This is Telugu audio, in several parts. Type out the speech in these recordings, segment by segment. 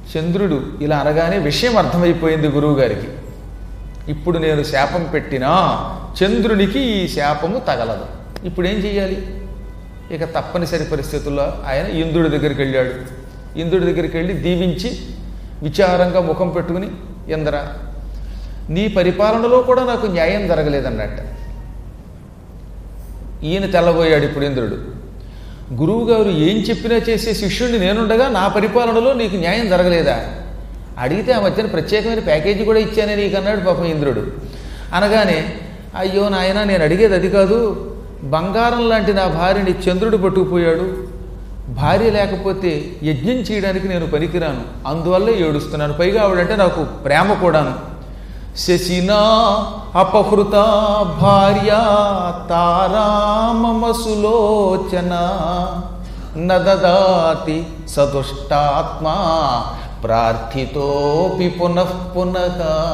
చంద్రుడు ఇలా అనగానే విషయం అర్థమైపోయింది గురువుగారికి ఇప్పుడు నేను శాపం పెట్టినా చంద్రునికి ఈ శాపము తగలదు ఇప్పుడు ఏం చెయ్యాలి ఇక తప్పనిసరి పరిస్థితుల్లో ఆయన ఇంద్రుడి దగ్గరికి వెళ్ళాడు ఇంద్రుడి దగ్గరికి వెళ్ళి దీవించి విచారంగా ముఖం పెట్టుకుని ఇంద్ర నీ పరిపాలనలో కూడా నాకు న్యాయం జరగలేదన్నట్ట ఈయన తెల్లబోయాడు ఇప్పుడు ఇంద్రుడు గురువుగారు ఏం చెప్పినా చేసే శిష్యుడిని నేనుండగా నా పరిపాలనలో నీకు న్యాయం జరగలేదా అడిగితే ఆ మధ్యన ప్రత్యేకమైన ప్యాకేజీ కూడా ఇచ్చానే నీకు అన్నాడు పాపం ఇంద్రుడు అనగానే అయ్యో నాయన నేను అడిగేది అది కాదు బంగారం లాంటి నా భార్యని చంద్రుడు పట్టుకుపోయాడు భార్య లేకపోతే యజ్ఞం చేయడానికి నేను పనికిరాను అందువల్ల ఏడుస్తున్నాను పైగా ఆవిడంటే నాకు ప్రేమ కూడాను శశినా అపహృత భార్య తారామమసులోచన నదదాతి సదుష్టాత్మా ప్రార్థితోపి పునః పునః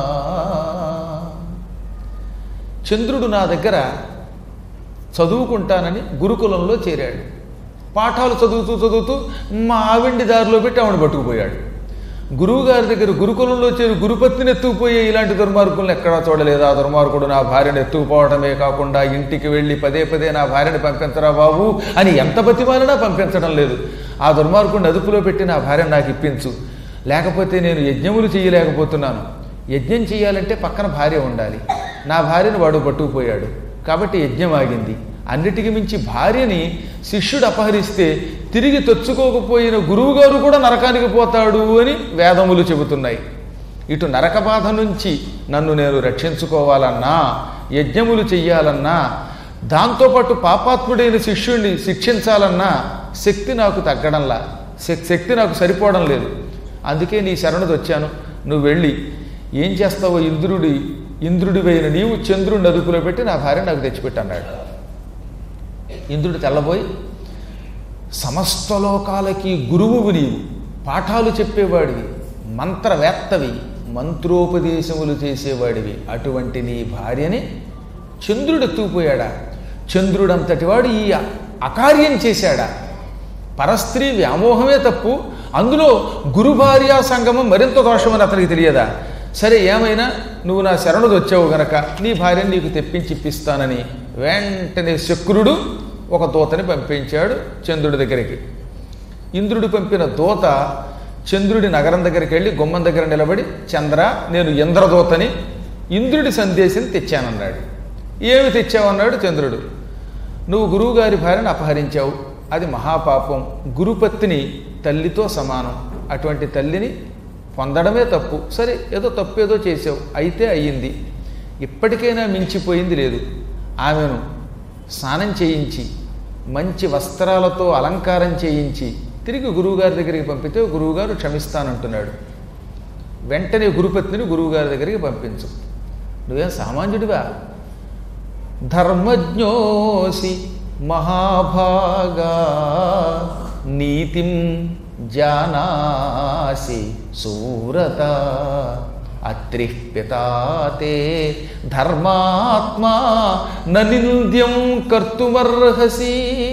చంద్రుడు నా దగ్గర చదువుకుంటానని గురుకులంలో చేరాడు పాఠాలు చదువుతూ చదువుతూ మా ఆవిండి దారిలో పెట్టి ఆవిడ పట్టుకుపోయాడు గురువు గారి దగ్గర గురుకులంలో చేరి గురుపత్నిని ఎత్తుకుపోయే ఇలాంటి దుర్మార్గులను ఎక్కడా చూడలేదు ఆ దుర్మార్గుడు నా భార్యను ఎత్తుకుపోవడమే కాకుండా ఇంటికి వెళ్ళి పదే పదే నా భార్యని పంపించరా బాబు అని ఎంత బతిమాలినా పంపించడం లేదు ఆ దుర్మార్గుడిని అదుపులో పెట్టి నా భార్యను నాకు ఇప్పించు లేకపోతే నేను యజ్ఞములు చేయలేకపోతున్నాను యజ్ఞం చేయాలంటే పక్కన భార్య ఉండాలి నా భార్యను వాడు పట్టుకుపోయాడు కాబట్టి యజ్ఞం ఆగింది అన్నిటికీ మించి భార్యని శిష్యుడు అపహరిస్తే తిరిగి తెచ్చుకోకపోయిన గురువుగారు కూడా నరకానికి పోతాడు అని వేదములు చెబుతున్నాయి ఇటు నరక బాధ నుంచి నన్ను నేను రక్షించుకోవాలన్నా యజ్ఞములు చెయ్యాలన్నా దాంతోపాటు పాపాత్ముడైన శిష్యుడిని శిక్షించాలన్నా శక్తి నాకు తగ్గడంలా శక్- శక్తి నాకు సరిపోవడం లేదు అందుకే నీ శరణుది వచ్చాను నువ్వు వెళ్ళి ఏం చేస్తావో ఇంద్రుడి ఇంద్రుడివైన నీవు చంద్రుడిని అదుపులో పెట్టి నా భార్య నాకు తెచ్చిపెట్టన్నాడు ఇంద్రుడు తెల్లబోయి సమస్త లోకాలకి గురువువు నీవు పాఠాలు చెప్పేవాడివి మంత్రవేత్తవి మంత్రోపదేశములు చేసేవాడివి అటువంటి నీ భార్యని చంద్రుడు ఎత్తుకుపోయాడా చంద్రుడంతటి వాడు ఈ అకార్యం చేశాడా పరస్త్రీ వ్యామోహమే తప్పు అందులో గురు భార్యా సంగమం మరింత దోషమని అతనికి తెలియదా సరే ఏమైనా నువ్వు నా శరణుడు వచ్చావు గనక నీ భార్యని నీకు తెప్పించి ఇప్పిస్తానని వెంటనే శక్రుడు ఒక దూతని పంపించాడు చంద్రుడి దగ్గరికి ఇంద్రుడు పంపిన దూత చంద్రుడి నగరం దగ్గరికి వెళ్ళి గుమ్మం దగ్గర నిలబడి చంద్ర నేను ఇంద్రదూతని ఇంద్రుడి సందేశం తెచ్చానన్నాడు ఏమి తెచ్చావన్నాడు చంద్రుడు నువ్వు గురువుగారి భార్యను అపహరించావు అది మహాపాపం గురుపత్ని తల్లితో సమానం అటువంటి తల్లిని పొందడమే తప్పు సరే ఏదో తప్పు ఏదో చేసావు అయితే అయ్యింది ఇప్పటికైనా మించిపోయింది లేదు ఆమెను స్నానం చేయించి మంచి వస్త్రాలతో అలంకారం చేయించి తిరిగి గురువుగారి దగ్గరికి పంపితే గురువుగారు క్షమిస్తానంటున్నాడు వెంటనే గురుపత్నిని గురువుగారి దగ్గరికి పంపించు నువ్వేం సామాన్యుడివా ధర్మజ్ఞోసి మహాభాగా నీతిం జానాసి సూరత అత్రి పితాతే ధర్మాత్మా ననింద్యం కర్తుమర్హసి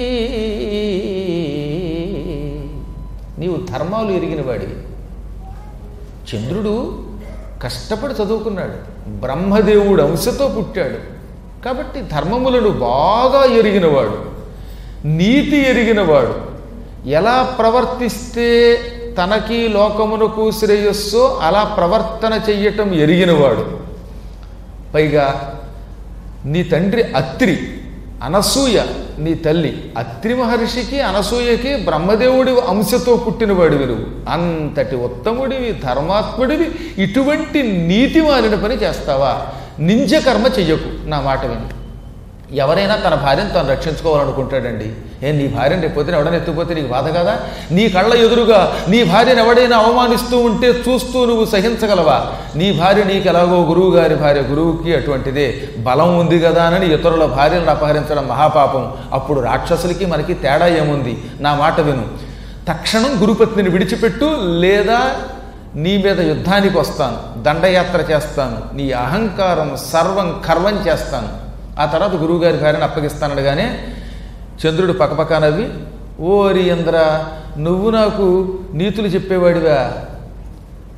నీవు ధర్మాలు ఎరిగిన వాడివి చంద్రుడు కష్టపడి చదువుకున్నాడు బ్రహ్మదేవుడు అంశతో పుట్టాడు కాబట్టి ధర్మములను బాగా ఎరిగినవాడు నీతి ఎరిగినవాడు ఎలా ప్రవర్తిస్తే తనకి లోకమునకు శ్రేయస్సో అలా ప్రవర్తన చెయ్యటం ఎరిగినవాడు పైగా నీ తండ్రి అత్రి అనసూయ నీ తల్లి అత్రి మహర్షికి అనసూయకి బ్రహ్మదేవుడి అంశతో పుట్టినవాడివి నువ్వు అంతటి ఉత్తముడివి ధర్మాత్ముడివి ఇటువంటి నీతి మాలిన పని చేస్తావా నింజ కర్మ చెయ్యకు నా మాట విని ఎవరైనా తన భార్యను తాను రక్షించుకోవాలనుకుంటాడండి ఏ నీ భార్యను రేపు పొద్దున ఎవడైనా ఎత్తుకుపోతే నీకు బాధ కదా నీ కళ్ళ ఎదురుగా నీ భార్యను ఎవడైనా అవమానిస్తూ ఉంటే చూస్తూ నువ్వు సహించగలవా నీ భార్య నీకు ఎలాగో గురువు గారి భార్య గురువుకి అటువంటిదే బలం ఉంది కదా అని ఇతరుల భార్యలను అపహరించడం మహాపాపం అప్పుడు రాక్షసులకి మనకి తేడా ఏముంది నా మాట విను తక్షణం గురుపత్నిని విడిచిపెట్టు లేదా నీ మీద యుద్ధానికి వస్తాను దండయాత్ర చేస్తాను నీ అహంకారం సర్వం కర్వం చేస్తాను ఆ తర్వాత గురువుగారి భార్యను అప్పగిస్తానడగానే చంద్రుడు పక్కపక్క నవ్వి ఓరి ఇంద్ర నువ్వు నాకు నీతులు చెప్పేవాడివా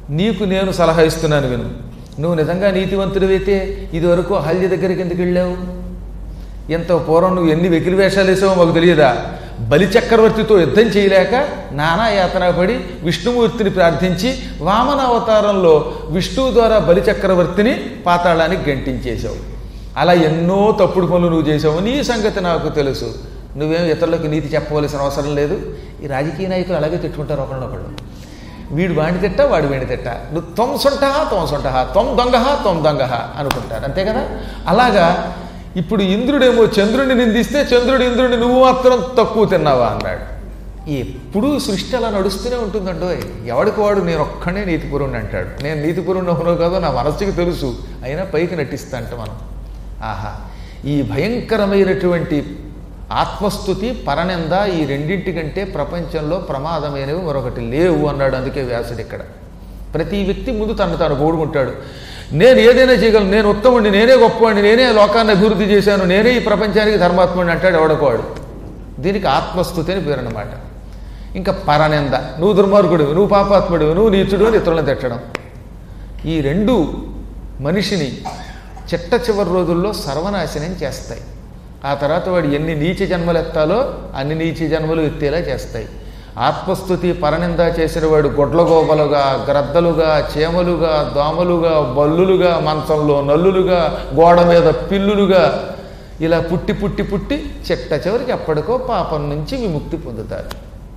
నీకు నేను సలహా ఇస్తున్నాను విను నువ్వు నిజంగా నీతివంతుడివైతే ఇదివరకు అహల్య దగ్గరికి ఎందుకు వెళ్ళావు ఎంత పూర్వం నువ్వు ఎన్ని వెకిలి వేషాలు వేసావో మాకు తెలియదా బలి చక్రవర్తితో యుద్ధం చేయలేక నానా యాతన పడి విష్ణుమూర్తిని ప్రార్థించి వామన అవతారంలో విష్ణువు ద్వారా బలి చక్రవర్తిని పాతాళానికి గంటించేశావు అలా ఎన్నో తప్పుడు పనులు నువ్వు చేసావు నీ సంగతి నాకు తెలుసు నువ్వేం ఇతరులకు నీతి చెప్పవలసిన అవసరం లేదు ఈ రాజకీయ నాయకులు అలాగే తిట్టుకుంటారు ఒకళ్ళొకళ్ళు వీడు వాడిని తిట్ట వాడు వీడిని తిట్ట నువ్వు తొమ్ సొంటహా తొమ్ సొంటహా తొమ్ దొంగహా తొమ్ దొంగహా అనుకుంటారు అంతే కదా అలాగా ఇప్పుడు ఇంద్రుడేమో చంద్రుడిని నిందిస్తే చంద్రుడు ఇంద్రుడిని నువ్వు మాత్రం తక్కువ తిన్నావా అన్నాడు ఎప్పుడూ సృష్టి అలా నడుస్తూనే ఉంటుందండో ఎవడికి వాడు నేను ఒక్కడే నీతిపురుణ్ణి అంటాడు నేను నీతిపురుణ్ణి అవునో కాదో నా మనస్సుకి తెలుసు అయినా పైకి నటిస్తా అంట మనం ఆహా ఈ భయంకరమైనటువంటి ఆత్మస్థుతి పరనింద ఈ రెండింటి కంటే ప్రపంచంలో ప్రమాదమైనవి మరొకటి లేవు అన్నాడు అందుకే వ్యాసుడు ఇక్కడ ప్రతి వ్యక్తి ముందు తను తాను పోడుకుంటాడు నేను ఏదైనా చేయగలను నేను ఉత్తముడిని నేనే గొప్పవాడిని నేనే లోకాన్ని అభివృద్ధి చేశాను నేనే ఈ ప్రపంచానికి ధర్మాత్ముడిని అంటాడు ఎవడకోవాడు దీనికి ఆత్మస్థుతి అని పేరు అన్నమాట ఇంకా పరనింద నువ్వు దుర్మార్గుడు నువ్వు పాపాత్ముడు నువ్వు నీచుడు అని ఇతరులను తిట్టడం ఈ రెండు మనిషిని చిట్ట చివరి రోజుల్లో సర్వనాశనం చేస్తాయి ఆ తర్వాత వాడు ఎన్ని నీచ జన్మలు ఎత్తాలో అన్ని నీచ జన్మలు ఎత్తేలా చేస్తాయి ఆత్మస్థుతి పరనింద చేసిన వాడు గొడ్లగోబలుగా గ్రద్దలుగా చీమలుగా దోమలుగా బల్లులుగా మంచంలో నల్లులుగా గోడ మీద పిల్లులుగా ఇలా పుట్టి పుట్టి పుట్టి చిట్ట చివరికి ఎప్పటికో పాపం నుంచి విముక్తి పొందుతారు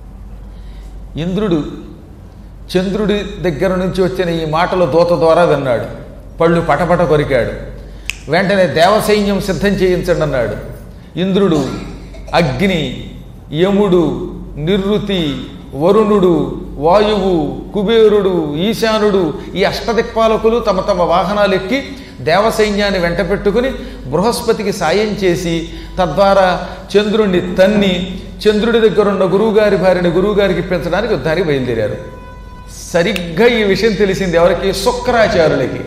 ఇంద్రుడు చంద్రుడి దగ్గర నుంచి వచ్చిన ఈ మాటలు దూత ద్వారా విన్నాడు పళ్ళు పటపట కొరికాడు వెంటనే దేవసైన్యం సిద్ధం చేయించండి అన్నాడు ఇంద్రుడు అగ్ని యముడు నిర్వృతి వరుణుడు వాయువు కుబేరుడు ఈశానుడు ఈ అష్టదిక్పాలకులు తమ తమ వాహనాలు ఎక్కి దేవసైన్యాన్ని వెంట పెట్టుకుని బృహస్పతికి సాయం చేసి తద్వారా చంద్రుణ్ణి తన్ని చంద్రుడి దగ్గర ఉన్న గురువుగారి భార్యని గురువుగారికి ఇప్పించడానికి యుద్ధానికి బయలుదేరారు సరిగ్గా ఈ విషయం తెలిసింది ఎవరికి శుక్రాచార్యులకి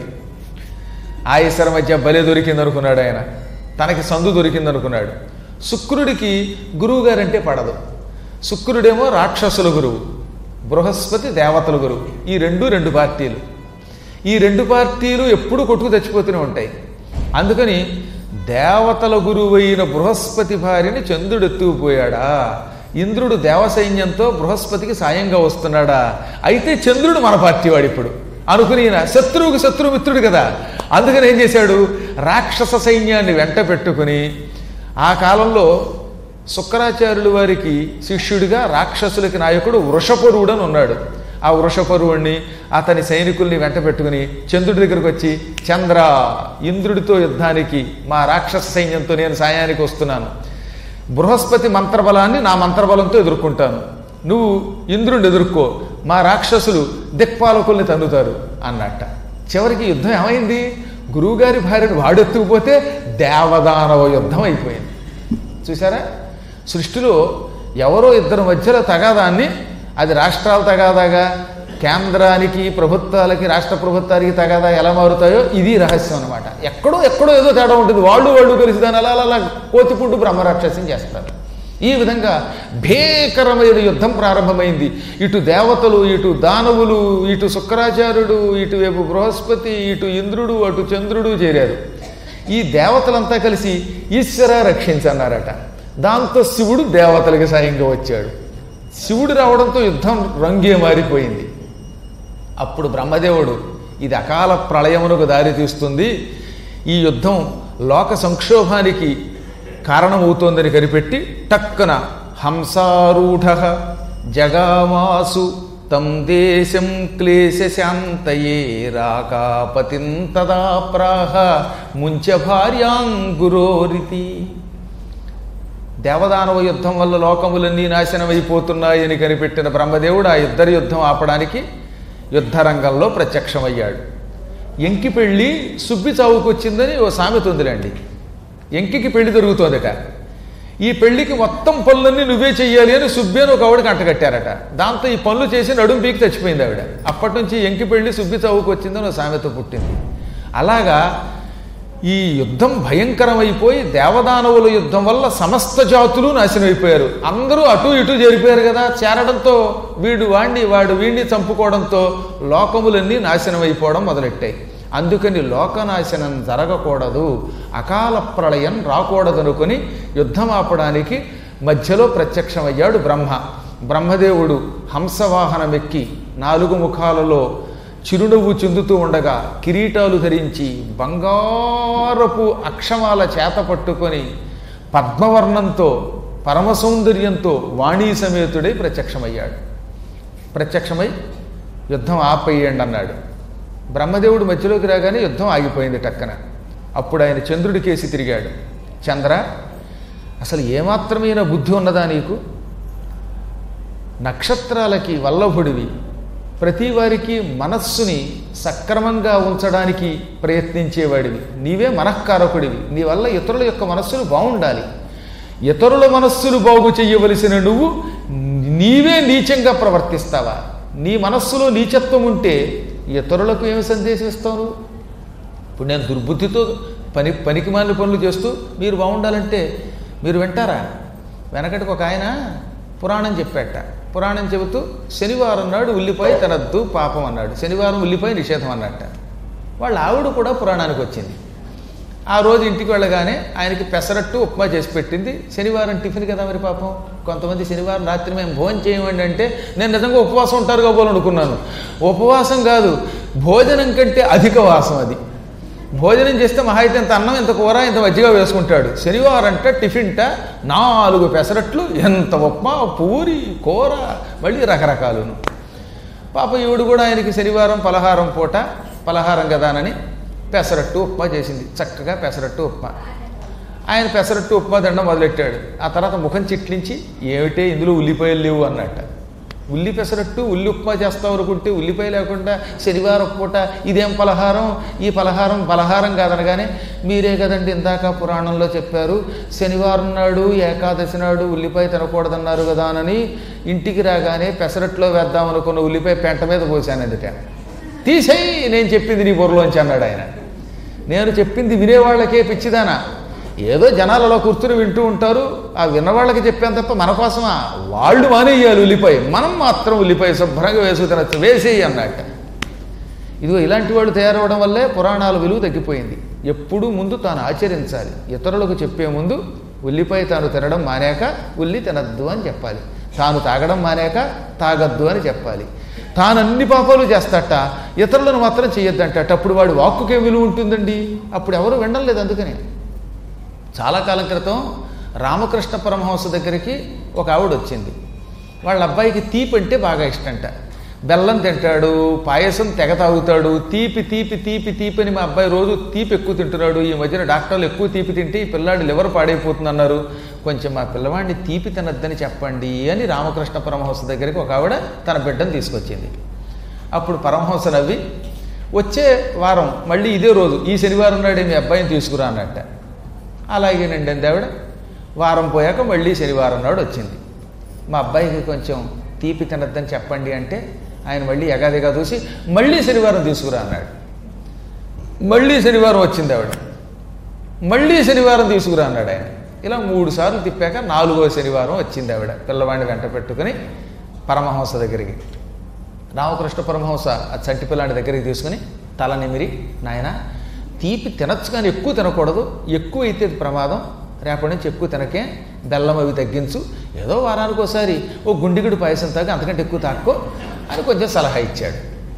ఆయేసర మధ్య బలే దొరికింది అనుకున్నాడు ఆయన తనకి సందు దొరికింది అనుకున్నాడు శుక్రుడికి గురువుగారంటే పడదు శుక్రుడేమో రాక్షసుల గురువు బృహస్పతి దేవతల గురువు ఈ రెండు రెండు పార్టీలు ఈ రెండు పార్టీలు ఎప్పుడు కొట్టుకు తెచ్చిపోతూనే ఉంటాయి అందుకని దేవతల గురువు అయిన బృహస్పతి భార్యని చంద్రుడు ఎత్తుకుపోయాడా ఇంద్రుడు దేవసైన్యంతో బృహస్పతికి సాయంగా వస్తున్నాడా అయితే చంద్రుడు మన పార్టీ వాడు ఇప్పుడు అనుకుని ఈయన శత్రువుకి శత్రువు మిత్రుడు కదా అందుకని ఏం చేశాడు రాక్షస సైన్యాన్ని వెంట పెట్టుకుని ఆ కాలంలో శుక్రాచార్యుల వారికి శిష్యుడిగా రాక్షసులకి నాయకుడు వృషపరువుడు అని ఉన్నాడు ఆ వృషపరువుణ్ణి అతని సైనికుల్ని వెంట పెట్టుకుని చంద్రుడి దగ్గరకు వచ్చి చంద్ర ఇంద్రుడితో యుద్ధానికి మా రాక్షస సైన్యంతో నేను సాయానికి వస్తున్నాను బృహస్పతి మంత్రబలాన్ని నా మంత్రబలంతో ఎదుర్కొంటాను నువ్వు ఇంద్రుడిని ఎదుర్కో మా రాక్షసులు దిక్పాలకుల్ని తన్నుతారు అన్నట్ట చివరికి యుద్ధం ఏమైంది గురువుగారి భార్యను వాడెత్తుకుపోతే దేవదానవ యుద్ధం అయిపోయింది చూసారా సృష్టిలో ఎవరో ఇద్దరు మధ్యలో తగాదాన్ని అది రాష్ట్రాల తగాదాగా కేంద్రానికి ప్రభుత్వాలకి రాష్ట్ర ప్రభుత్వానికి తగాదా ఎలా మారుతాయో ఇది రహస్యం అనమాట ఎక్కడో ఎక్కడో ఏదో తేడా ఉంటుంది వాళ్ళు వాళ్ళు కలిసి దాన్ని అలా అలా అలా కోతిపుండు బ్రహ్మరాక్షసం చేస్తారు ఈ విధంగా భీకరమైన యుద్ధం ప్రారంభమైంది ఇటు దేవతలు ఇటు దానవులు ఇటు శుక్రాచార్యుడు ఇటు వైపు బృహస్పతి ఇటు ఇంద్రుడు అటు చంద్రుడు చేరారు ఈ దేవతలంతా కలిసి ఈశ్వర రక్షించన్నారట దాంతో శివుడు దేవతలకి సాయంగా వచ్చాడు శివుడు రావడంతో యుద్ధం రంగే మారిపోయింది అప్పుడు బ్రహ్మదేవుడు ఇది అకాల ప్రళయమునకు దారి తీస్తుంది ఈ యుద్ధం లోక సంక్షోభానికి కారణమవుతోందని కనిపెట్టి టక్కున హంసారూఢ జగామాసు తం దేశం క్లేశశాంతయే రాకాపతిం తదా ప్రాహ ముంచ భార్యాంగురోరితి దేవదానవ యుద్ధం వల్ల లోకములన్నీ నాశనమైపోతున్నాయని కనిపెట్టిన బ్రహ్మదేవుడు ఆ ఇద్దరి యుద్ధం ఆపడానికి యుద్ధరంగంలో ప్రత్యక్షమయ్యాడు ఎంకి పెళ్ళి సుబ్బి చావుకు వచ్చిందని ఓ సామెత ఉందిలేండి ఎంకికి పెళ్లి జరుగుతోందట ఈ పెళ్లికి మొత్తం పనులన్నీ నువ్వే చెయ్యాలి అని సుబ్బి అని ఒక ఆవిడకి అంటగట్టారట దాంతో ఈ పనులు చేసి నడుం పీకి చచ్చిపోయింది ఆవిడ అప్పటి నుంచి ఎంకి పెళ్లి సుబ్బి చావుకు వచ్చిందని ఒక సామెత పుట్టింది అలాగా ఈ యుద్ధం భయంకరమైపోయి దేవదానవుల యుద్ధం వల్ల సమస్త జాతులు నాశనమైపోయారు అందరూ అటు ఇటు చేరిపోయారు కదా చేరడంతో వీడు వాణ్ణి వాడు వీడిని చంపుకోవడంతో లోకములన్నీ నాశనమైపోవడం మొదలెట్టాయి అందుకని లోకనాశనం జరగకూడదు అకాల ప్రళయం రాకూడదనుకొని యుద్ధం ఆపడానికి మధ్యలో ప్రత్యక్షమయ్యాడు బ్రహ్మ బ్రహ్మదేవుడు హంసవాహనమెక్కి నాలుగు ముఖాలలో చిరునవ్వు చెందుతూ ఉండగా కిరీటాలు ధరించి బంగారపు అక్షమాల చేత పట్టుకొని పద్మవర్ణంతో పరమ సౌందర్యంతో వాణీ సమేతుడై ప్రత్యక్షమయ్యాడు ప్రత్యక్షమై యుద్ధం ఆపేయండి అన్నాడు బ్రహ్మదేవుడు మధ్యలోకి రాగానే యుద్ధం ఆగిపోయింది టక్కన అప్పుడు ఆయన చంద్రుడి కేసి తిరిగాడు చంద్ర అసలు ఏమాత్రమైన బుద్ధి ఉన్నదా నీకు నక్షత్రాలకి వల్లభుడివి ప్రతి వారికి మనస్సుని సక్రమంగా ఉంచడానికి ప్రయత్నించేవాడివి నీవే మనఃకారకుడివి నీ వల్ల ఇతరుల యొక్క మనస్సులు బాగుండాలి ఇతరుల మనస్సులు బాగు చెయ్యవలసిన నువ్వు నీవే నీచంగా ప్రవర్తిస్తావా నీ మనస్సులో నీచత్వం ఉంటే ఇతరులకు ఏమి సందేశం ఇస్తావు నువ్వు ఇప్పుడు నేను దుర్బుద్ధితో పని పనికి మాలిన పనులు చేస్తూ మీరు బాగుండాలంటే మీరు వింటారా వెనకటికి ఒక ఆయన పురాణం చెప్పాట పురాణం చెబుతూ శనివారం నాడు ఉల్లిపాయ తినద్దు పాపం అన్నాడు శనివారం ఉల్లిపాయ నిషేధం అన్నట్ట వాళ్ళ ఆవిడ కూడా పురాణానికి వచ్చింది ఆ రోజు ఇంటికి వెళ్ళగానే ఆయనకి పెసరట్టు ఉప్మా చేసి పెట్టింది శనివారం టిఫిన్ కదా మరి పాపం కొంతమంది శనివారం రాత్రి మేము భోజనం చేయమండి అంటే నేను నిజంగా ఉపవాసం ఉంటారు కాబోలనుకున్నాను ఉపవాసం కాదు భోజనం కంటే అధిక వాసం అది భోజనం చేస్తే మహా అయితే ఇంత అన్నం ఇంత కూర ఇంత మజ్జిగ వేసుకుంటాడు శనివారం అంటే టిఫిన్ట నాలుగు పెసరట్లు ఎంత ఉప్మా పూరి కూర మళ్ళీ రకరకాలును పాప ఈవిడు కూడా ఆయనకి శనివారం పలహారం పూట పలహారం కదానని పెసరట్టు ఉప్మా చేసింది చక్కగా పెసరట్టు ఉప్మా ఆయన పెసరట్టు ఉప్మా తినడం మొదలెట్టాడు ఆ తర్వాత ముఖం చిట్లించి ఏమిటే ఇందులో ఉల్లిపాయలు లేవు అన్నట్ట ఉల్లి పెసరట్టు ఉల్లి ఉప్మా చేస్తాం అనుకుంటే ఉల్లిపాయ లేకుండా శనివారం పూట ఇదేం పలహారం ఈ పలహారం పలహారం కాదనగానే మీరే కదండి ఇందాక పురాణంలో చెప్పారు శనివారం నాడు ఏకాదశి నాడు ఉల్లిపాయ తినకూడదన్నారు కదా అని ఇంటికి రాగానే పెసరట్లో వేద్దాం అనుకున్న ఉల్లిపాయ పెంట మీద పోసాను అందుట తీసేయి నేను చెప్పింది నీ బుర్రలోంచి అన్నాడు ఆయన నేను చెప్పింది వినేవాళ్ళకే పిచ్చిదానా ఏదో జనాలు అలా కూర్చుని వింటూ ఉంటారు ఆ విన్నవాళ్ళకి చెప్పాను తప్ప మన కోసమా వాళ్ళు మానేయాలి ఉల్లిపాయ మనం మాత్రం ఉల్లిపాయ శుభ్రంగా వేసుకు తినచ్చు వేసేయి అన్నట్ట ఇదిగో ఇలాంటి వాళ్ళు తయారవడం వల్లే పురాణాల విలువ తగ్గిపోయింది ఎప్పుడూ ముందు తాను ఆచరించాలి ఇతరులకు చెప్పే ముందు ఉల్లిపాయ తాను తినడం మానేక ఉల్లి తినద్దు అని చెప్పాలి తాను తాగడం మానేక తాగద్దు అని చెప్పాలి తాను అన్ని పాపాలు చేస్తాట ఇతరులను మాత్రం చేయొద్దంట అప్పుడు వాడి వాక్కుకే విలువ ఉంటుందండి అప్పుడు ఎవరు వినడం లేదు అందుకని చాలా కాలం క్రితం రామకృష్ణ పరమహంస దగ్గరికి ఒక ఆవిడ వచ్చింది వాళ్ళ అబ్బాయికి తీపి అంటే బాగా ఇష్టంట బెల్లం తింటాడు పాయసం తెగ తాగుతాడు తీపి తీపి తీపి తీపి అని మా అబ్బాయి రోజు తీపి ఎక్కువ తింటున్నాడు ఈ మధ్యన డాక్టర్లు ఎక్కువ తీపి తింటే ఈ పిల్లాడు లివర్ పాడైపోతుంది అన్నారు కొంచెం మా పిల్లవాడిని తీపి తినద్దని చెప్పండి అని రామకృష్ణ పరమహంస దగ్గరికి ఒక ఆవిడ తన బిడ్డను తీసుకొచ్చింది అప్పుడు పరమహంస నవ్వి వచ్చే వారం మళ్ళీ ఇదే రోజు ఈ శనివారం నాడే మీ అబ్బాయిని తీసుకురా అన్నట్ట అలాగేనండి అంది ఆవిడ వారం పోయాక మళ్ళీ శనివారం నాడు వచ్చింది మా అబ్బాయికి కొంచెం తీపి తినద్దని చెప్పండి అంటే ఆయన మళ్ళీ ఎగాదిగా చూసి మళ్ళీ శనివారం తీసుకురా అన్నాడు మళ్ళీ శనివారం వచ్చింది ఆవిడ మళ్ళీ శనివారం తీసుకురా అన్నాడు ఆయన ఇలా మూడు సార్లు తిప్పాక నాలుగో శనివారం వచ్చింది ఆవిడ పిల్లవాడిని వెంట పెట్టుకుని పరమహంస దగ్గరికి రామకృష్ణ పరమహంస ఆ చంటి పిల్లాడి దగ్గరికి తీసుకుని తల నిమిరి నాయన తీపి తినచ్చు కానీ ఎక్కువ తినకూడదు ఎక్కువ అయితే అది ప్రమాదం రేపటి నుంచి ఎక్కువ తినకే బెల్లం అవి తగ్గించు ఏదో వారానికి ఒకసారి ఓ గుండిగుడి పాయసం తాగి అంతకంటే ఎక్కువ తాక్కో అని కొంచెం సలహా ఇచ్చాడు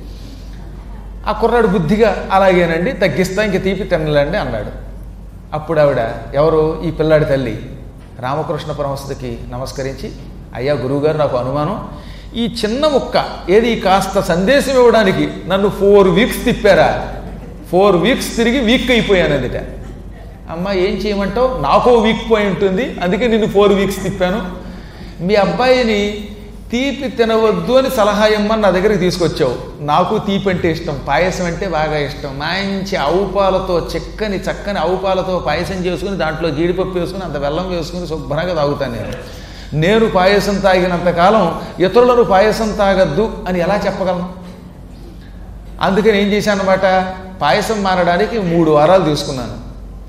ఆ కుర్రాడు బుద్ధిగా అలాగేనండి తగ్గిస్తా ఇంక తీపి తినలేండి అన్నాడు అప్పుడు ఆవిడ ఎవరు ఈ పిల్లాడి తల్లి రామకృష్ణ పరమస్థకి నమస్కరించి అయ్యా గురువుగారు నాకు అనుమానం ఈ చిన్న ముక్క ఏది కాస్త సందేశం ఇవ్వడానికి నన్ను ఫోర్ వీక్స్ తిప్పారా ఫోర్ వీక్స్ తిరిగి వీక్ అయిపోయాను అందుట అమ్మ ఏం చేయమంటావు నాకో వీక్ పోయి ఉంటుంది అందుకే నిన్ను ఫోర్ వీక్స్ తిప్పాను మీ అబ్బాయిని తీపి తినవద్దు అని సలహా ఇమ్మని నా దగ్గరికి తీసుకొచ్చావు నాకు తీపి అంటే ఇష్టం పాయసం అంటే బాగా ఇష్టం మంచి ఆవు పాలతో చెక్కని చక్కని ఆవు పాలతో పాయసం చేసుకుని దాంట్లో జీడిపప్పు వేసుకుని అంత బెల్లం వేసుకుని శుభ్రంగా తాగుతాను నేను నేను పాయసం తాగినంత కాలం ఇతరులను పాయసం తాగద్దు అని ఎలా చెప్పగలను అందుకని ఏం చేశాను అనమాట పాయసం మారడానికి మూడు వారాలు తీసుకున్నాను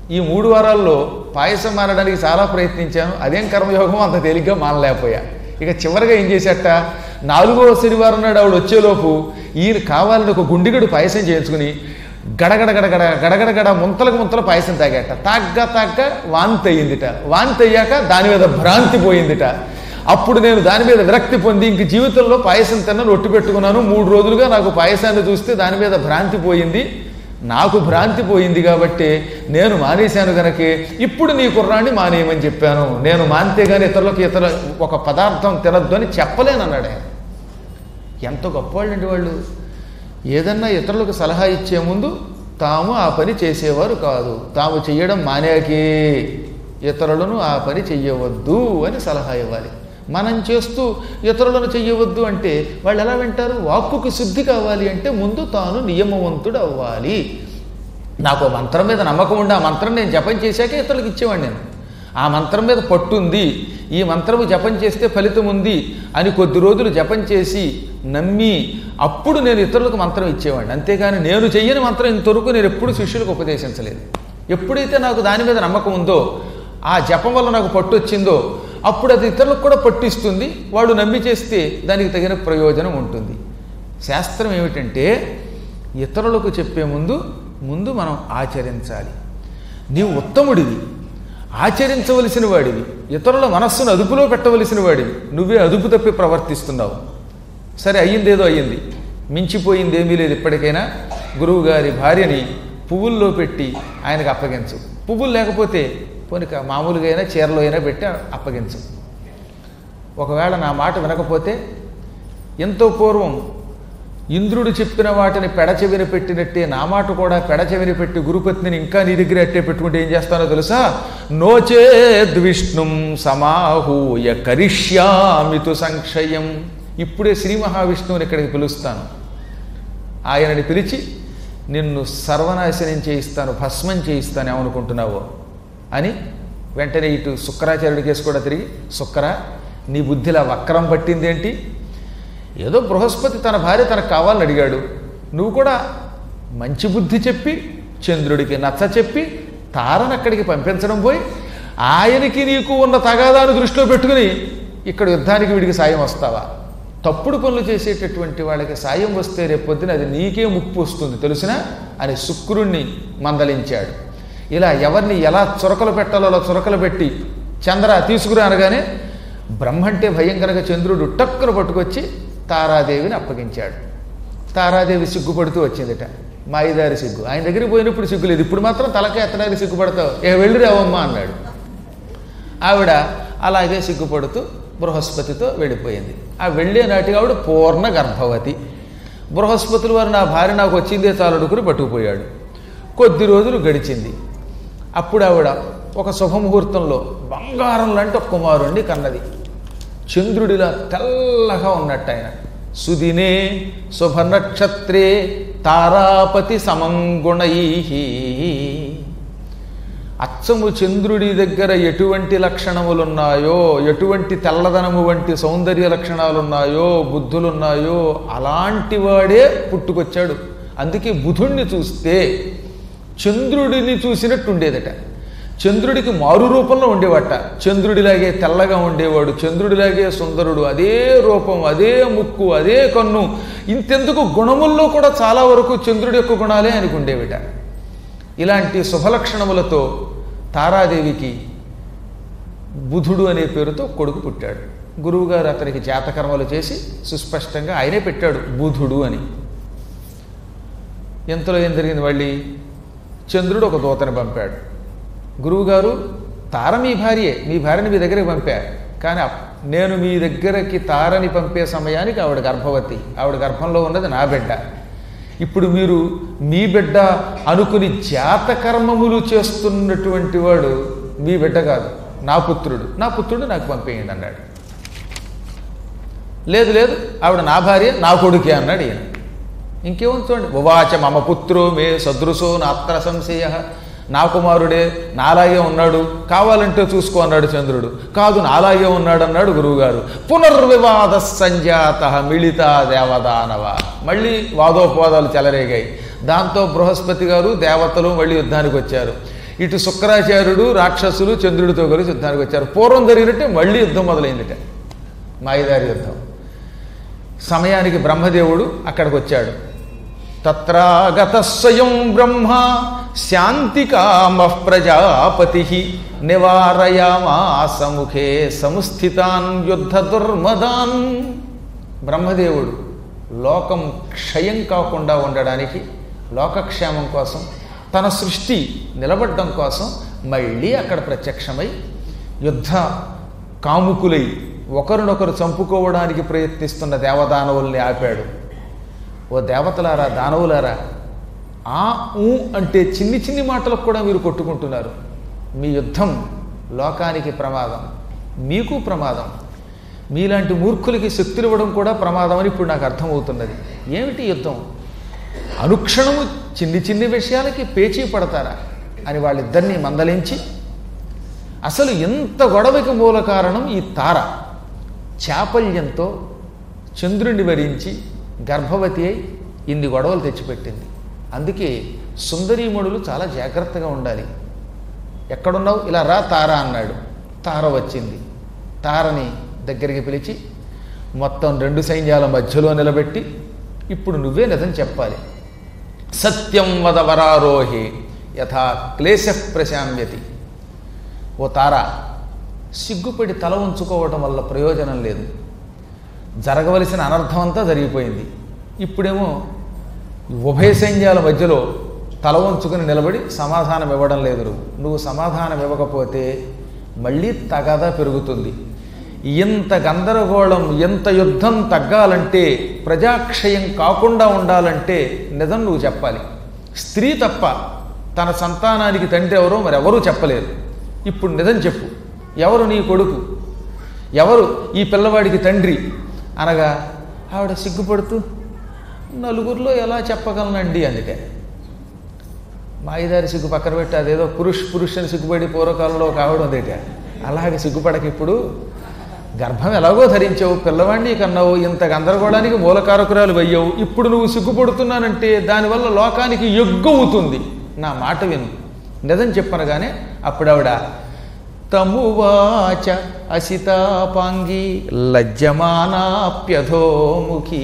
ఈ మూడు వారాల్లో పాయసం మారడానికి చాలా ప్రయత్నించాను అదేం కర్మయోగం అంత తేలిగ్గా మానలేకపోయా ఇక చివరిగా ఏం చేశాట నాలుగో శనివారం నాడు ఆవిడ వచ్చేలోపు ఈయన కావాలని ఒక గుండిగడు పాయసం చేయించుకుని గడగడ గడగడ గడగడ గడ ముంతలకు ముంతల పాయసం తాగాట తాగ్గా తాగ్గా వాంతి అయ్యిందిట వాంతి అయ్యాక దాని మీద భ్రాంతి పోయిందిట అప్పుడు నేను దాని మీద విరక్తి పొంది ఇంక జీవితంలో పాయసం తిన్న ఒట్టు పెట్టుకున్నాను మూడు రోజులుగా నాకు పాయసాన్ని చూస్తే దాని మీద భ్రాంతి పోయింది నాకు భ్రాంతి పోయింది కాబట్టి నేను మానేశాను గనకే ఇప్పుడు నీ కుర్రాన్ని మానేయమని చెప్పాను నేను మానితే కానీ ఇతరులకు ఇతర ఒక పదార్థం తినద్దు అని చెప్పలేనన్నాడు ఆయన ఎంత గొప్పవాళ్ళండి వాళ్ళు ఏదన్నా ఇతరులకు సలహా ఇచ్చే ముందు తాము ఆ పని చేసేవారు కాదు తాము చెయ్యడం మానేకే ఇతరులను ఆ పని చెయ్యవద్దు అని సలహా ఇవ్వాలి మనం చేస్తూ ఇతరులను చెయ్యవద్దు అంటే వాళ్ళు ఎలా వింటారు వాక్కుకు శుద్ధి కావాలి అంటే ముందు తాను నియమవంతుడు అవ్వాలి నాకు ఓ మంత్రం మీద నమ్మకం ఉండి ఆ మంత్రం నేను జపం చేశాక ఇతరులకు ఇచ్చేవాడిని నేను ఆ మంత్రం మీద పట్టుంది ఈ మంత్రము జపం చేస్తే ఫలితం ఉంది అని కొద్ది రోజులు జపం చేసి నమ్మి అప్పుడు నేను ఇతరులకు మంత్రం ఇచ్చేవాడిని అంతేగాని నేను చెయ్యని మంత్రం ఇంతవరకు నేను ఎప్పుడు శిష్యులకు ఉపదేశించలేదు ఎప్పుడైతే నాకు దాని మీద నమ్మకం ఉందో ఆ జపం వల్ల నాకు పట్టు వచ్చిందో అప్పుడు అది ఇతరులకు కూడా పట్టిస్తుంది వాళ్ళు నమ్మి చేస్తే దానికి తగిన ప్రయోజనం ఉంటుంది శాస్త్రం ఏమిటంటే ఇతరులకు చెప్పే ముందు ముందు మనం ఆచరించాలి నీవు ఉత్తముడివి ఆచరించవలసిన వాడివి ఇతరుల మనస్సును అదుపులో పెట్టవలసిన వాడివి నువ్వే అదుపు తప్పి ప్రవర్తిస్తున్నావు సరే అయ్యిందేదో అయ్యింది మించిపోయింది ఏమీ లేదు ఇప్పటికైనా గురువుగారి భార్యని పువ్వుల్లో పెట్టి ఆయనకు అప్పగించు పువ్వులు లేకపోతే పోనీ కా- మామూలుగా అయినా చీరలో అయినా పెట్టి అప్పగించు ఒకవేళ నా మాట వినకపోతే ఎంతో పూర్వం ఇంద్రుడు చెప్పిన వాటిని పెడచెవిన పెట్టినట్టే నా మాట కూడా పెడచెవిన పెట్టి గురుపత్నిని ఇంకా నీ దగ్గర అట్టే పెట్టుకుంటే ఏం చేస్తానో తెలుసా నోచేద్ విష్ణుం సమాహూయ కరిష్యామితు సంక్షయం ఇప్పుడే శ్రీ మహావిష్ణువుని ఇక్కడికి పిలుస్తాను ఆయనని పిలిచి నిన్ను సర్వనాశనం చేయిస్తాను భస్మం చేయిస్తాను ఏమనుకుంటున్నావో అని వెంటనే ఇటు శుక్రాచార్యుడి కేసు కూడా తిరిగి శుక్ర నీ బుద్ధిలా వక్రం పట్టిందేంటి ఏదో బృహస్పతి తన భార్య తనకు కావాలని అడిగాడు నువ్వు కూడా మంచి బుద్ధి చెప్పి చంద్రుడికి నచ్చ చెప్పి తారను అక్కడికి పంపించడం పోయి ఆయనకి నీకు ఉన్న తగాదాను దృష్టిలో పెట్టుకుని ఇక్కడ యుద్ధానికి వీడికి సాయం వస్తావా తప్పుడు పనులు చేసేటటువంటి వాళ్ళకి సాయం వస్తే రేపొద్దున అది నీకే ముప్పు వస్తుంది తెలుసునా అని శుక్రుణ్ణి మందలించాడు ఇలా ఎవరిని ఎలా చురకలు పెట్టాలో అలా చురకలు పెట్టి చంద్ర తీసుకురా అనగానే బ్రహ్మంటే భయం కనుక చంద్రుడు టక్కున పట్టుకొచ్చి తారాదేవిని అప్పగించాడు తారాదేవి సిగ్గుపడుతూ వచ్చిందిట మాయిదారి సిగ్గు ఆయన దగ్గరికి పోయినప్పుడు సిగ్గు లేదు ఇప్పుడు మాత్రం తలకే ఎత్తడానికి సిగ్గుపడతావు ఏ వెళ్ళి రావమ్మా అన్నాడు ఆవిడ అలాగే సిగ్గుపడుతూ బృహస్పతితో వెళ్ళిపోయింది ఆ వెళ్ళే నాటికి ఆవిడ పూర్ణ గర్భవతి బృహస్పతులు వారు నా భార్య నాకు వచ్చిందే చాలడుకుని పట్టుకుపోయాడు కొద్ది రోజులు గడిచింది అప్పుడు ఆవిడ ఒక శుభముహూర్తంలో బంగారం లాంటి ఒక కుమారుణ్ణి కన్నది చంద్రుడిలా తెల్లగా ఉన్నట్టు ఆయన సుదినే శుభనక్షత్రే తారాపతి సమంగుణై అచ్చము చంద్రుడి దగ్గర ఎటువంటి లక్షణములున్నాయో ఎటువంటి తెల్లదనము వంటి సౌందర్య లక్షణాలున్నాయో బుద్ధులున్నాయో అలాంటి వాడే పుట్టుకొచ్చాడు అందుకే బుధుణ్ణి చూస్తే చంద్రుడిని చూసినట్టు ఉండేదట చంద్రుడికి మారు రూపంలో ఉండేవట చంద్రుడిలాగే తెల్లగా ఉండేవాడు చంద్రుడిలాగే సుందరుడు అదే రూపం అదే ముక్కు అదే కన్ను ఇంతెందుకు గుణముల్లో కూడా చాలా వరకు చంద్రుడి యొక్క గుణాలే ఆయనకు ఉండేవిట ఇలాంటి శుభలక్షణములతో తారాదేవికి బుధుడు అనే పేరుతో కొడుకు పుట్టాడు గురువుగారు అతనికి జాతకర్మలు చేసి సుస్పష్టంగా ఆయనే పెట్టాడు బుధుడు అని ఎంతలో ఏం జరిగింది మళ్ళీ చంద్రుడు ఒక దూతని పంపాడు గురువుగారు తార మీ భార్యే మీ భార్యని మీ దగ్గరికి పంపా కానీ అప్- నేను మీ దగ్గరకి తారని పంపే సమయానికి ఆవిడ గర్భవతి ఆవిడ గర్భంలో ఉన్నది నా బిడ్డ ఇప్పుడు మీరు మీ బిడ్డ అనుకుని జాతకర్మములు చేస్తున్నటువంటి వాడు మీ బిడ్డ కాదు నా పుత్రుడు నా పుత్రుడు నాకు పంపేయండి అన్నాడు లేదు లేదు ఆవిడ నా భార్య నా కొడుకే అన్నాడు ఈయన ఇంకేముంది చూడండి ఉవాచ మమ పుత్రో మే సదృశో నాత్ర సంశయ నా కుమారుడే నాలాగే ఉన్నాడు కావాలంటే చూసుకో అన్నాడు చంద్రుడు కాదు నాలాగే ఉన్నాడు అన్నాడు గురువుగారు పునర్వివాద సంజాత మిళిత దేవదానవ మళ్ళీ వాదోపవాదాలు చెలరేగాయి దాంతో బృహస్పతి గారు దేవతలు మళ్ళీ యుద్ధానికి వచ్చారు ఇటు శుక్రాచార్యుడు రాక్షసులు చంద్రుడితో కలిసి యుద్ధానికి వచ్చారు పూర్వం జరిగినట్టే మళ్ళీ యుద్ధం మొదలైందిట మాయిదారి యుద్ధం సమయానికి బ్రహ్మదేవుడు అక్కడికి వచ్చాడు తత్రాగత స్వయం బ్రహ్మ శాంతికామ ప్రజాపతి నివారయామాసముఖే సముస్థితాన్ యుద్ధ దుర్మదాన్ బ్రహ్మదేవుడు లోకం క్షయం కాకుండా ఉండడానికి లోకక్షేమం కోసం తన సృష్టి నిలబడడం కోసం మళ్ళీ అక్కడ ప్రత్యక్షమై యుద్ధ కాముకులై ఒకరినొకరు చంపుకోవడానికి ప్రయత్నిస్తున్న దేవదానవుల్ని ఆపాడు ఓ దేవతలారా దానవులారా ఆ ఊ అంటే చిన్ని చిన్ని మాటలకు కూడా మీరు కొట్టుకుంటున్నారు మీ యుద్ధం లోకానికి ప్రమాదం మీకు ప్రమాదం మీలాంటి మూర్ఖులకి శక్తులు ఇవ్వడం కూడా ప్రమాదం అని ఇప్పుడు నాకు అర్థమవుతున్నది ఏమిటి యుద్ధం అనుక్షణము చిన్ని చిన్ని విషయాలకి పేచీ పడతారా అని వాళ్ళిద్దరినీ మందలించి అసలు ఎంత గొడవకి మూల కారణం ఈ తార చాపల్యంతో చంద్రుడిని వరించి గర్భవతి అయి ఇన్ని గొడవలు తెచ్చిపెట్టింది అందుకే సుందరీమణులు చాలా జాగ్రత్తగా ఉండాలి ఎక్కడున్నావు ఇలా రా తార అన్నాడు తార వచ్చింది తారని దగ్గరికి పిలిచి మొత్తం రెండు సైన్యాల మధ్యలో నిలబెట్టి ఇప్పుడు నువ్వే నిజం చెప్పాలి సత్యం వద వరారోహి యథా క్లేశ ప్రశామ్యతి ఓ తార సిగ్గుపడి తల ఉంచుకోవటం వల్ల ప్రయోజనం లేదు జరగవలసిన అనర్థం అంతా జరిగిపోయింది ఇప్పుడేమో ఉభయ సైన్యాల మధ్యలో తల వంచుకుని నిలబడి సమాధానం ఇవ్వడం లేదు నువ్వు నువ్వు సమాధానం ఇవ్వకపోతే మళ్ళీ తగాద పెరుగుతుంది ఇంత గందరగోళం ఎంత యుద్ధం తగ్గాలంటే ప్రజాక్షయం కాకుండా ఉండాలంటే నిజం నువ్వు చెప్పాలి స్త్రీ తప్ప తన సంతానానికి తండ్రి ఎవరో మరెవరూ చెప్పలేరు ఇప్పుడు నిజం చెప్పు ఎవరు నీ కొడుకు ఎవరు ఈ పిల్లవాడికి తండ్రి అనగా ఆవిడ సిగ్గుపడుతూ నలుగురిలో ఎలా చెప్పగలనండి అందుకే మాయిదారి సిగ్గు పక్కన పెట్టి అదేదో పురుష్ పురుష్ అని సిగ్గుపడి పూర్వకాలంలో ఒక ఆవిడ ఉందేట అలాగే సిగ్గుపడక ఇప్పుడు గర్భం ఎలాగో ధరించావు పిల్లవాడిని కన్నావు ఇంత గందరగోళానికి మూలకారకురాలు అయ్యావు ఇప్పుడు నువ్వు సిగ్గుపడుతున్నానంటే దానివల్ల లోకానికి ఎగ్గవుతుంది నా మాట విను నిజం చెప్పనగానే అప్పుడావిడ తమువాచ అసితాపాంగి లజ్జమానాప్యధోముఖి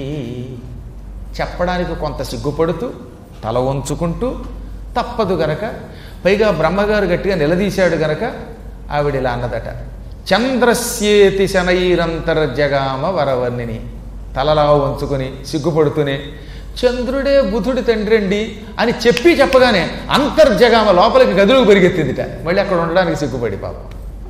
చెప్పడానికి కొంత సిగ్గుపడుతూ తల వంచుకుంటూ తప్పదు గనక పైగా బ్రహ్మగారు గట్టిగా నిలదీశాడు గనక ఆవిడ ఇలా అన్నదట చంద్రస్యేతి శనైరంతర్జగామ వరవర్ణిని తలలా వంచుకొని సిగ్గుపడుతూనే చంద్రుడే బుధుడి తండ్రి అండి అని చెప్పి చెప్పగానే అంతర్జగామ లోపలికి గదులకు పెరిగెత్తిందిట మళ్ళీ అక్కడ ఉండడానికి సిగ్గుపడి పాపం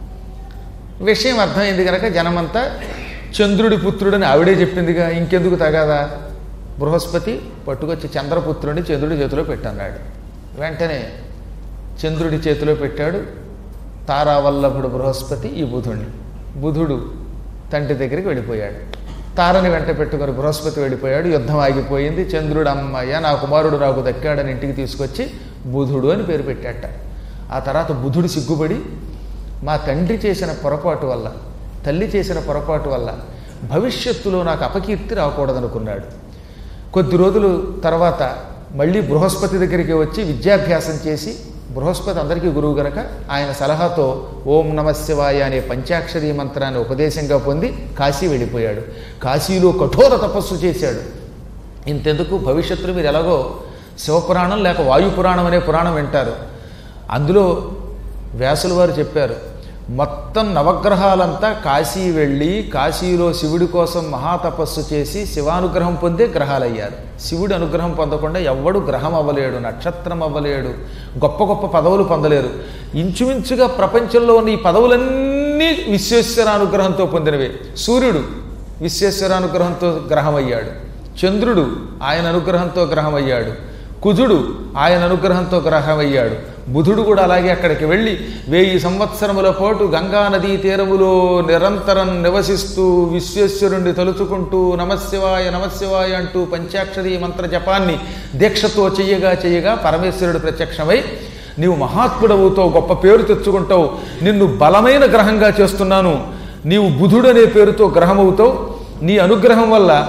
విషయం అర్థమైంది కనుక జనమంతా చంద్రుడి పుత్రుడని ఆవిడే చెప్పిందిగా ఇంకెందుకు తగాదా బృహస్పతి పట్టుకొచ్చి చంద్రపుత్రుడిని చంద్రుడి చేతిలో పెట్టన్నాడు వెంటనే చంద్రుడి చేతిలో పెట్టాడు తారావల్లభుడు బృహస్పతి ఈ బుధుడిని బుధుడు తండ్రి దగ్గరికి వెళ్ళిపోయాడు తారని వెంట పెట్టుకొని బృహస్పతి వెళ్ళిపోయాడు యుద్ధం ఆగిపోయింది చంద్రుడు అమ్మయ్య నా కుమారుడు నాకు దక్కాడని ఇంటికి తీసుకొచ్చి బుధుడు అని పేరు పెట్టాట ఆ తర్వాత బుధుడు సిగ్గుపడి మా తండ్రి చేసిన పొరపాటు వల్ల తల్లి చేసిన పొరపాటు వల్ల భవిష్యత్తులో నాకు అపకీర్తి రాకూడదనుకున్నాడు కొద్ది రోజులు తర్వాత మళ్ళీ బృహస్పతి దగ్గరికి వచ్చి విద్యాభ్యాసం చేసి బృహస్పతి అందరికీ గురువు గనక ఆయన సలహాతో ఓం నమ శివాయ అనే పంచాక్షరీ మంత్రాన్ని ఉపదేశంగా పొంది కాశీ వెళ్ళిపోయాడు కాశీలో కఠోర తపస్సు చేశాడు ఇంతెందుకు భవిష్యత్తులో మీరు ఎలాగో శివపురాణం లేక వాయుపురాణం అనే పురాణం వింటారు అందులో వ్యాసుల వారు చెప్పారు మొత్తం నవగ్రహాలంతా కాశీ వెళ్ళి కాశీలో శివుడి కోసం మహాతపస్సు చేసి శివానుగ్రహం పొందే గ్రహాలయ్యారు శివుడి అనుగ్రహం పొందకుండా ఎవ్వడు గ్రహం అవ్వలేడు నక్షత్రం అవ్వలేడు గొప్ప గొప్ప పదవులు పొందలేరు ఇంచుమించుగా ప్రపంచంలో ఉన్న ఈ పదవులన్నీ విశ్వేశ్వర అనుగ్రహంతో పొందినవే సూర్యుడు విశ్వేశ్వర అనుగ్రహంతో గ్రహం అయ్యాడు చంద్రుడు ఆయన అనుగ్రహంతో గ్రహం అయ్యాడు కుజుడు ఆయన అనుగ్రహంతో గ్రహం అయ్యాడు బుధుడు కూడా అలాగే అక్కడికి వెళ్ళి వెయ్యి సంవత్సరముల పాటు గంగా నదీ తీరములో నిరంతరం నివసిస్తూ విశ్వేశ్వరుణ్ణి తలుచుకుంటూ నమశివాయ నమశివాయ అంటూ పంచాక్షరీ మంత్ర జపాన్ని దీక్షతో చెయ్యగా చెయ్యగా పరమేశ్వరుడు ప్రత్యక్షమై నీవు మహాత్ముడవుతావు గొప్ప పేరు తెచ్చుకుంటావు నిన్ను బలమైన గ్రహంగా చేస్తున్నాను నీవు బుధుడనే పేరుతో గ్రహం అవుతావు నీ అనుగ్రహం వల్ల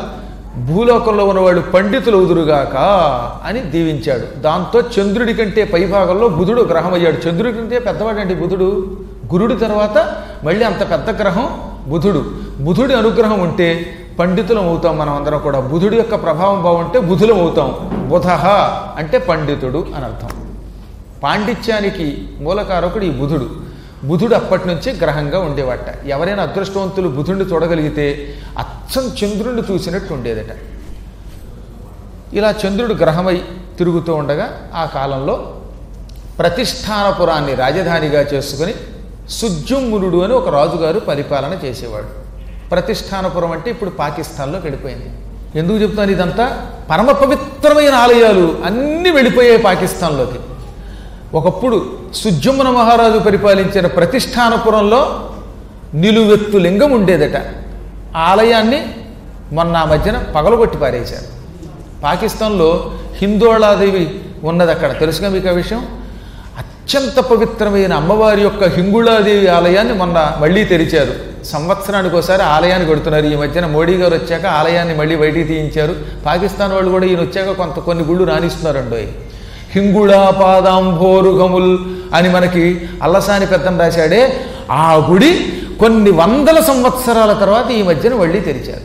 భూలోకంలో ఉన్నవాళ్ళు పండితులు ఉదురుగాక అని దీవించాడు దాంతో చంద్రుడి కంటే పైభాగంలో బుధుడు గ్రహం అయ్యాడు చంద్రుడి కంటే పెద్దవాడండి బుధుడు గురుడి తర్వాత మళ్ళీ అంత పెద్ద గ్రహం బుధుడు బుధుడి అనుగ్రహం ఉంటే పండితులం అవుతాం మనం అందరం కూడా బుధుడి యొక్క ప్రభావం బాగుంటే బుధులం అవుతాం బుధ అంటే పండితుడు అని అర్థం పాండిత్యానికి మూలకారకుడు ఈ బుధుడు బుధుడు అప్పటి నుంచి గ్రహంగా ఉండేవాట ఎవరైనా అదృష్టవంతులు బుధుడిని చూడగలిగితే అచ్చం చంద్రుడిని చూసినట్టు ఉండేదట ఇలా చంద్రుడు గ్రహమై తిరుగుతూ ఉండగా ఆ కాలంలో ప్రతిష్టానపురాన్ని రాజధానిగా చేసుకుని సుజ్జుమ్మునుడు అని ఒక రాజుగారు పరిపాలన చేసేవాడు ప్రతిష్టానపురం అంటే ఇప్పుడు పాకిస్తాన్లోకి వెళ్ళిపోయింది ఎందుకు చెప్తాను ఇదంతా పరమ పవిత్రమైన ఆలయాలు అన్నీ వెళ్ళిపోయాయి పాకిస్తాన్లోకి ఒకప్పుడు సుజ్జుమ్మన మహారాజు పరిపాలించిన ప్రతిష్టానపురంలో నిలువెత్తు లింగం ఉండేదట ఆ ఆలయాన్ని మొన్న ఆ మధ్యన పగలగొట్టి పారేశారు పాకిస్తాన్లో హిందోళాదేవి ఉన్నది అక్కడ తెలుసుగా మీకు ఆ విషయం అత్యంత పవిత్రమైన అమ్మవారి యొక్క హింగుళాదేవి ఆలయాన్ని మొన్న మళ్ళీ తెరిచారు సంవత్సరానికి ఒకసారి ఆలయాన్ని కొడుతున్నారు ఈ మధ్యన మోడీ గారు వచ్చాక ఆలయాన్ని మళ్ళీ బయటికి తీయించారు పాకిస్తాన్ వాళ్ళు కూడా ఈయన వచ్చాక కొంత కొన్ని గుళ్ళు రాణిస్తున్నారండి హింగుళా పాదాంభోరుగముల్ అని మనకి అల్లసాని పెద్దం రాశాడే ఆ గుడి కొన్ని వందల సంవత్సరాల తర్వాత ఈ మధ్యన మళ్ళీ తెరిచారు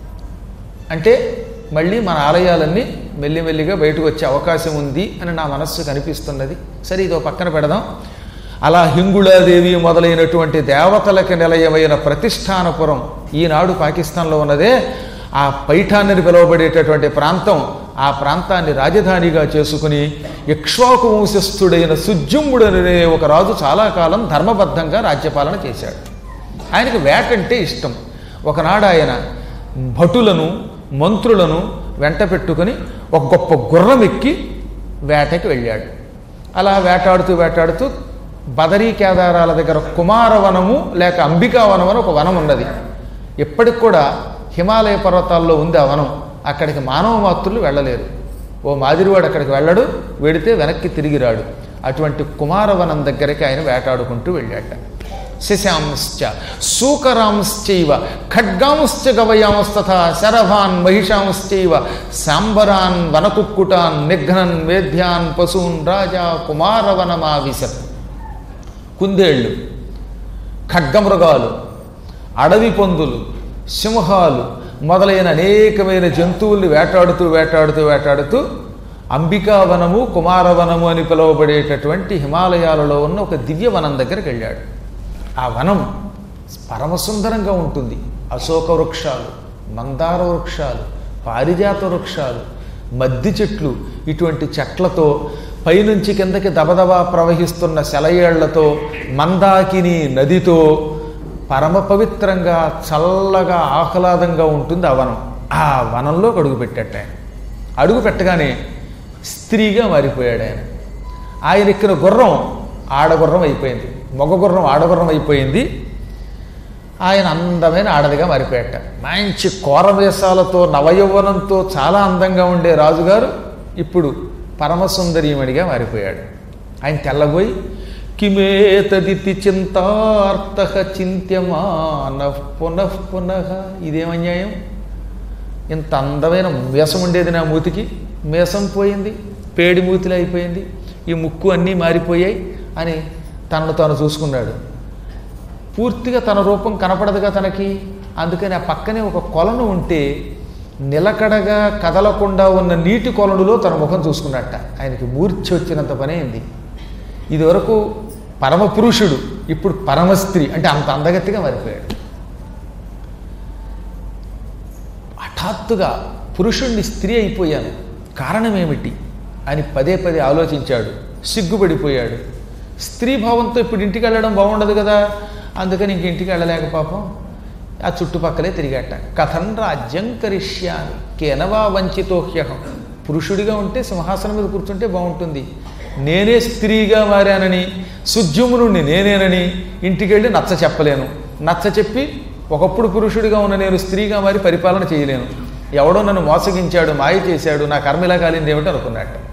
అంటే మళ్ళీ మన ఆలయాలన్నీ మెల్లిమెల్లిగా బయటకు వచ్చే అవకాశం ఉంది అని నా మనస్సు కనిపిస్తున్నది సరే ఇదో పక్కన పెడదాం అలా హింగుళాదేవి మొదలైనటువంటి దేవతలకి నిలయమైన ప్రతిష్టానపురం ఈనాడు పాకిస్తాన్లో ఉన్నదే ఆ పైఠాన్ని పిలువబడేటటువంటి ప్రాంతం ఆ ప్రాంతాన్ని రాజధానిగా చేసుకుని ఇక్ష్వాకు వంశస్థుడైన సుజ్జుమ్ముడనే ఒక రాజు చాలా కాలం ధర్మబద్ధంగా రాజ్యపాలన చేశాడు ఆయనకు వేటంటే ఇష్టం ఒకనాడు ఆయన భటులను మంత్రులను వెంట పెట్టుకుని ఒక గొప్ప గుర్రం ఎక్కి వేటకి వెళ్ళాడు అలా వేటాడుతూ వేటాడుతూ బదరీ కేదారాల దగ్గర కుమారవనము లేక అంబికావనం అని ఒక వనం ఉన్నది ఇప్పటికి కూడా హిమాలయ పర్వతాల్లో ఉంది ఆ వనం అక్కడికి మానవ మాతృలు వెళ్ళలేరు ఓ మాదిరివాడు అక్కడికి వెళ్ళడు వెడితే వెనక్కి తిరిగి రాడు అటువంటి కుమారవనం దగ్గరికి ఆయన వేటాడుకుంటూ వెళ్ళాట శశాంశ్చ సూకరాంశ్చైవ ఖడ్గాంశ్చ గవయాంస్తథ శరభాన్ మహిషాంశ్చైవ సాంబరాన్ వనకుక్కుటాన్ నిఘ్నన్ వేద్యాన్ పశూన్ రాజా కుమారవనమావిశత్ కుందేళ్ళు ఖడ్గమృగాలు అడవి పందులు సింహాలు మొదలైన అనేకమైన జంతువుల్ని వేటాడుతూ వేటాడుతూ వేటాడుతూ అంబికావనము కుమారవనము అని పిలువబడేటటువంటి హిమాలయాలలో ఉన్న ఒక దివ్యవనం దగ్గరికి వెళ్ళాడు ఆ వనం పరమసుందరంగా ఉంటుంది అశోక వృక్షాలు మందార వృక్షాలు పారిజాత వృక్షాలు మద్ది చెట్లు ఇటువంటి చెట్లతో పైనుంచి కిందకి దబదబా ప్రవహిస్తున్న సెలయేళ్లతో మందాకిని నదితో పరమ పవిత్రంగా చల్లగా ఆహ్లాదంగా ఉంటుంది ఆ వనం ఆ వనంలో అడుగు పెట్టాట ఆయన అడుగు పెట్టగానే స్త్రీగా మారిపోయాడు ఆయన ఆయన ఎక్కిన గుర్రం ఆడగుర్రం అయిపోయింది మగ గుర్రం ఆడగుర్రం అయిపోయింది ఆయన అందమైన ఆడదిగా మారిపోయాట మంచి కోరవేశాలతో నవయౌవనంతో చాలా అందంగా ఉండే రాజుగారు ఇప్పుడు పరమసుందరీమణిగా మారిపోయాడు ఆయన తెల్లబోయి కిమేతదితి చింతార్థ చింత్యమాన పునః పునః ఇదేం అన్యాయం ఇంత అందమైన మేసం ఉండేది నా మూతికి మేసం పోయింది పేడి మూతిలో అయిపోయింది ఈ ముక్కు అన్నీ మారిపోయాయి అని తనను తాను చూసుకున్నాడు పూర్తిగా తన రూపం కనపడదుగా తనకి అందుకని ఆ పక్కనే ఒక కొలను ఉంటే నిలకడగా కదలకుండా ఉన్న నీటి కొలనులో తన ముఖం చూసుకున్నట్ట ఆయనకి మూర్ఛ వచ్చినంత పని అయింది ఇదివరకు పరమ పురుషుడు ఇప్పుడు పరమ స్త్రీ అంటే అంత అందగత్తిగా మారిపోయాడు హఠాత్తుగా పురుషుణ్ణి స్త్రీ అయిపోయాను కారణం ఏమిటి అని పదే పదే ఆలోచించాడు సిగ్గుపడిపోయాడు స్త్రీ భావంతో ఇప్పుడు ఇంటికి వెళ్ళడం బాగుండదు కదా అందుకని ఇంక ఇంటికి వెళ్ళలేక పాపం ఆ చుట్టుపక్కలే తిరిగాట కథన్ రాజ్యం కరిష్యామి కేనవా వంచితోహ్యహం పురుషుడిగా ఉంటే సింహాసనం మీద కూర్చుంటే బాగుంటుంది నేనే స్త్రీగా మారానని సుజ్జుమునుణ్ణి నేనేనని ఇంటికి వెళ్ళి నచ్చ చెప్పలేను నచ్చ చెప్పి ఒకప్పుడు పురుషుడిగా ఉన్న నేను స్త్రీగా మారి పరిపాలన చేయలేను ఎవడో నన్ను మోసగించాడు మాయ చేశాడు నా కర్మ ఇలా కాలింది ఏమిటి అనుకున్నట్టు